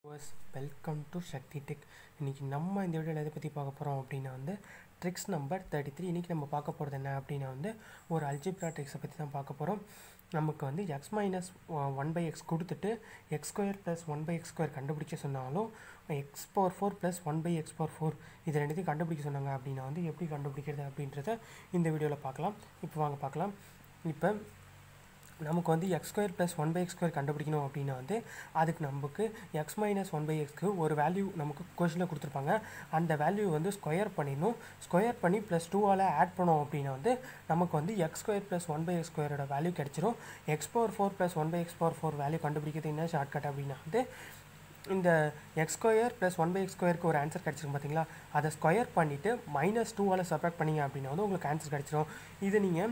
was welcome to Shakti tech இன்றைக்கி நம்ம இந்த வீடியோவில் எதை பற்றி பார்க்க போகிறோம் அப்படின்னா வந்து ட்ரிக்ஸ் நம்பர் தேர்ட்டி த்ரீ இன்றைக்கி நம்ம பார்க்க போகிறது என்ன அப்படின்னா வந்து ஒரு அல்ஜிப்ரா ட்ரிக்ஸை பற்றி தான் பார்க்க போகிறோம் நமக்கு வந்து x minus one by x கொடுத்துட்டு x square plus one by x square கண்டுபிடிக்க சொன்னாலும் x power four plus one by x power four இது ரெண்டுத்தையும் கண்டுபிடிக்க சொன்னாங்க அப்படின்னா வந்து எப்படி கண்டுபிடிக்கிறது அப்படின்றத இந்த வீடியோவில் பார்க்கலாம் இப்போ வாங்க பார்க்கலாம் இப்போ நமக்கு வந்து x square plus one by x square கண்டுபிடிக்கணும் அப்படின்னா வந்து அதுக்கு நமக்கு எக்ஸ் மைனஸ் ஒன் பை எக்ஸ்க்கு ஒரு வேல்யூ நமக்கு கொஷினில் கொடுத்துருப்பாங்க அந்த வேல்யூ வந்து ஸ்கொயர் பண்ணிடணும் ஸ்கொயர் பண்ணி ப்ளஸ் டூவால் ஆட் பண்ணோம் அப்படின்னா வந்து நமக்கு வந்து x square plus one by x ஸ்கொயரோட வேல்யூ கிடச்சிரும் x power four plus one by x power four value கண்டுபிடிக்கிறது என்ன ஷார்ட்கட் அப்படின்னா வந்து இந்த x square plus one by x ஸ்கொயருக்கு ஒரு ஆன்சர் கிடச்சிரும் பார்த்தீங்களா அதை ஸ்கொயர் பண்ணிவிட்டு மைனஸ் டூவால் சப்ராக்ட் பண்ணிங்க அப்படின்னா வந்து உங்களுக்கு ஆன்சர் கிடச்சிரும் இது நீங்கள்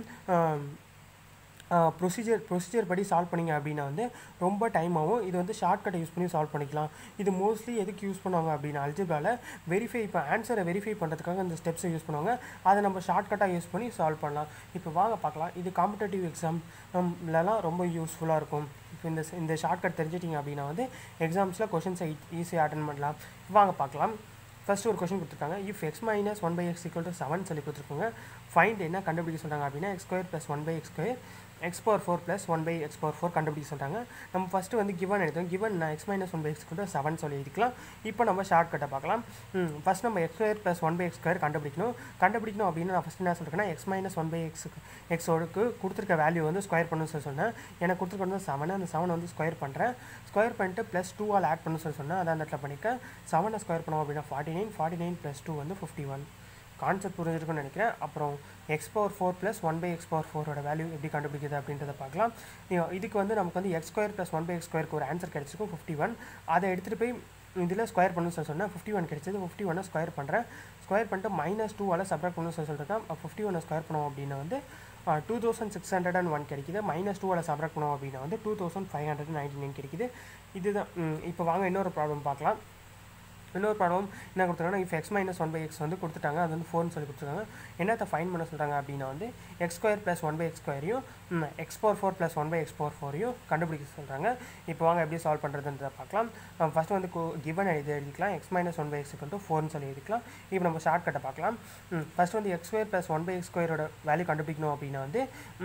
ப்ரொசீஜர் ப்ரொசீஜர் படி சால்வ் பண்ணிங்க அப்படின்னா வந்து ரொம்ப டைம் ஆகும் இது வந்து ஷார்ட்கட்டை யூஸ் பண்ணி சால்வ் பண்ணிக்கலாம் இது மோஸ்ட்லி எதுக்கு யூஸ் பண்ணுவாங்க அப்படின்னா அல்ஜிப்ராவில் வெரிஃபை இப்போ ஆன்சரை வெரிஃபை பண்ணுறதுக்காக இந்த ஸ்டெப்ஸை யூஸ் பண்ணுவாங்க அதை நம்ம ஷார்ட்கட்டாக யூஸ் பண்ணி சால்வ் பண்ணலாம் இப்போ வாங்க பார்க்கலாம் இது காம்படேட்டிவ் எக்ஸாம்லலாம் ரொம்ப யூஸ்ஃபுல்லாக இருக்கும் இப்போ இந்த இந்த ஷார்ட்கட் தெரிஞ்சிட்டிங்க அப்படின்னா வந்து எக்ஸாம்ஸில் கொஷின்ஸை ஈஸியாக அட்டன் பண்ணலாம் வாங்க பார்க்கலாம் ஃபஸ்ட்டு ஒரு கொஷின் கொடுத்துருக்காங்க if x minus one by x equal to seven சொல்லி கொடுத்துருக்காங்க ஃபைண்ட் என்ன கண்டுபிடிக்க சொல்கிறாங்க அப்படின்னா x square plus one by x square x power four plus one by x power four கண்டுபிடிக்க சொல்கிறாங்க நம்ம ஃபஸ்ட்டு வந்து கிவன் எடுத்தோம் கிவன் நான் x minus one by x கூட செவன் சொல்லி எழுதிக்கலாம் இப்போ நம்ம ஷார்ட் கட்டை பார்க்கலாம் ஃபஸ்ட் நம்ம x square plus one by x square கண்டுபிடிக்கணும் கண்டுபிடிக்கணும் அப்படின்னு நான் ஃபஸ்ட் என்ன சொல்கிறேன்னா x minus one by x எக்ஸோடுக்கு கொடுத்துருக்க வேல்யூ வந்து ஸ்கொயர் பண்ணணும்னு சொல்லி சொன்னேன் எனக்கு கொடுத்துருக்க வந்து செவன் அந்த செவன் வந்து ஸ்கொயர் பண்ணுறேன் ஸ்கொயர் பண்ணிட்டு ப்ளஸ் டூ ஆல் ஆட் பண்ணு சொல்லி சொன்னேன் அதை அந்த இடத்துல பண்ணிக்க செவனை ஸ்கொயர் பண்ணோம் அப்படின்னா forty nine forty nine plus two வந்து ஃபிஃப்டி ஒன் கான்செப்ட் புரிஞ்சிருக்குன்னு நினைக்கிறேன் அப்புறம் x power four plus one by x power ஃபோரோட வேல்யூ எப்படி கண்டுபிடிக்கிறது அப்படின்றத பார்க்கலாம் இதுக்கு வந்து நமக்கு வந்து x square plus one by x ஸ்கொயருக்கு ஒரு ஆன்சர் கிடச்சிருக்கும் ஃபிஃப்டி ஒன் அதை எடுத்துகிட்டு போய் இதில் ஸ்கொயர் பண்ணு சொல்லி சொன்னேன் ஃபிஃப்டி ஒன் கிடச்சது ஃபிஃப்டி ஒன்னை ஸ்கொயர் பண்ணுறேன் ஸ்கொயர் பண்ணிட்டு மைனஸ் டூவால் சப்ராக்ட் பண்ணு சொல்லி சொல்லியிருக்கேன் ஃபிஃப்டி ஒன்னை ஸ்கொயர் பண்ணோம் அப்படின்னா வந்து two thousand six hundred and one கிடைக்குது மைனஸ் டூவால் சப்ராக்ட் பண்ணோம் அப்படின்னா வந்து two thousand five hundred ninety nine கிடைக்குது இதுதான் இப்போ வாங்க இன்னொரு ப்ராப்ளம் பார்க்கலாம் இன்னொரு ப்ராப்ளம் என்ன கொடுத்துருக்காங்கன்னா if x minus one by x வந்து கொடுத்துட்டாங்க அது வந்து ஃபோர்னு சொல்லி கொடுத்துருக்காங்க என்னத்தை ஃபைன் பண்ண சொல்கிறாங்க அப்படின்னா வந்து x square plus one by x ஸ்கொயரையும் x power four plus one by x power ஃபோரையும் கண்டுபிடிக்க சொல்கிறாங்க இப்போ வாங்க எப்படி சால்வ் பண்ணுறதுன்றத பார்க்கலாம் ஃபஸ்ட்டு வந்து கிவன் இது எழுதிக்கலாம் x minus one by x to ஃபோர்னு சொல்லி எழுதிக்கலாம் இப்போ நம்ம ஷார்ட் கட்டை பார்க்கலாம் ஃபஸ்ட் வந்து x square plus one by x ஸ்கொயரோட வேல்யூ கண்டுபிடிக்கணும் அப்படின்னா வந்து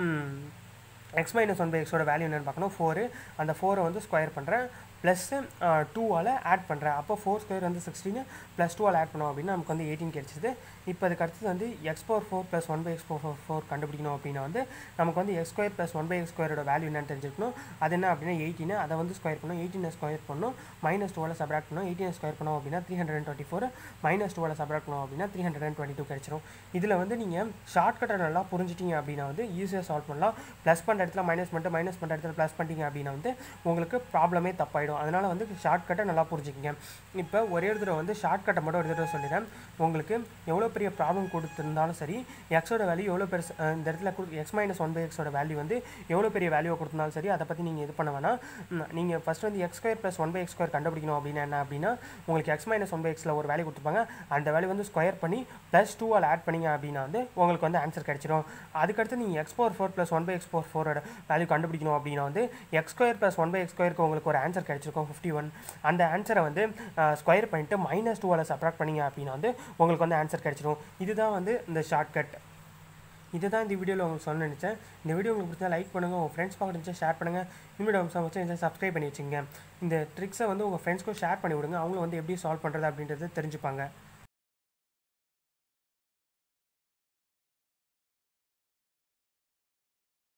எக்ஸ் மைனஸ் ஒன் பை எக்ஸோட வேல்யூ என்னென்னு பார்க்கணும் ஃபோரு அந்த ஃபோரை வந்து ஸ்கொயர் பண்ணுறேன் ப்ளஸ்ஸு டூவால் ஆட் பண்ணுறேன் அப்போ ஃபோர் ஸ்கொயர் வந்து சிக்ஸ்டீன் ப்ளஸ் டூவால் ஆட் பண்ணோம் அப்படின்னா நமக்கு வந்து எயிட்டீன் கிடச்சிது இப்போ அதுக்கு அடுத்தது வந்து x power four plus one by x four four four கண்டுபிடிக்கணும் அப்படின்னா வந்து நமக்கு வந்து x square plus one by x ஸ்கொயரோட வேல்யூ என்னன்னு தெரிஞ்சிருக்கணும் அது என்ன அப்படின்னா எயிட்டீன் அதை வந்து ஸ்கொயர் பண்ணணும் எயிட்டீனை ஸ்கொயர் பண்ணணும் மைனஸ் டூவால் சப்ராக்ட் பண்ணணும் எயிட்டீன் ஸ்கொயர் பண்ணோம் அப்படின்னா three hundred twenty four minus டூவால் சப்ராக்ட் பண்ணோம் அப்படின்னா three hundred and twenty two கிடச்சிரும் இதில் வந்து நீங்கள் ஷார்ட் கட்டை நல்லா புரிஞ்சிட்டிங்க அப்படின்னா வந்து ஈஸியாக சால்வ் பண்ணலாம் ப்ளஸ் பண்ணுற இடத்துல மைனஸ் பண்ணிட்டு மைனஸ் பண்ணுற இடத்துல ப்ளஸ் பண்ணிட்டீங்க அப்படின்னா வந்து உங்களுக்கு ப்ராப்ளமே தப்பாயிடும் அதனால் வந்து ஷார்ட்கட்டை நல்லா புரிஞ்சுக்கிங்க இப்போ ஒரே ஒரு தடவை வந்து ஷார்ட்கட்டை மட்டும் ஒரு தடவை சொல்லிடுறேன் உங்களுக்கு எவ்வளோ பெரிய ப்ராப்ளம் கொடுத்துருந்தாலும் சரி எக்ஸோட வேல்யூ எவ்வளோ பெருசு இந்த இடத்துல எக்ஸ் மைனஸ் ஒன் பை எக்ஸோட வேல்யூ வந்து எவ்வளோ பெரிய வேல்யூவை கொடுத்திருந்தாலும் சரி அதை பற்றி நீங்கள் இது பண்ண வேணாம் நீங்கள் ஃபஸ்ட் வந்து x square plus one by x square கண்டுபிடிக்கணும் அப்படின்னா என்ன அப்படின்னா உங்களுக்கு எக்ஸ் மைனஸ் ஒன் பை எக்ஸில் ஒரு வேல்யூ கொடுத்துருப்பாங்க அந்த வேல்யூ வந்து ஸ்கொயர் பண்ணி ப்ளஸ் டூவால் ஆட் பண்ணிங்க அப்படின்னா வந்து உங்களுக்கு வந்து ஆன்சர் கிடச்சிரும் அதுக்கடுத்து நீங்கள் x power four plus one by x power ஃபோரோட வேல்யூ கண்டுபிடிக்கணும் அப்படின்னா வந்து x square plus one by x ஸ்கொயருக்கு உங்களுக்கு ஒரு ஆன்சர் கிடச்சிருக்கும் ஃபிஃப்டி ஒன் அந்த ஆன்சரை வந்து ஸ்கொயர் பண்ணிட்டு மைனஸ் டூவால் சப்ராக்ட் பண்ணிங்க அப்படின்னா வந்து உங்களுக்கு வந்து ஆன்சர் கிடச்சிரும் இதுதான் வந்து இந்த ஷார்ட்கட் இதுதான் இந்த வீடியோவில் உங்களுக்கு சொல்ல நினச்சேன் இந்த வீடியோ உங்களுக்கு பிடிச்சா லைக் பண்ணுங்கள் உங்கள் ஃப்ரெண்ட்ஸ் பார்க்க இருந்துச்சு ஷேர் பண்ணுங்கள் இந்த அம்சம் வச்சு சப்ஸ்கிரைப் பண்ணி வச்சுங்க இந்த ட்ரிக்ஸை வந்து உங்கள் ஃப்ரெண்ட்ஸ்க்கும் ஷேர் பண்ணி விடுங்க அவங்களும் வந்து எப்படி சால்வ் பண்ணுறது அப்படின்றது தெரிஞ்சுப்பாங்க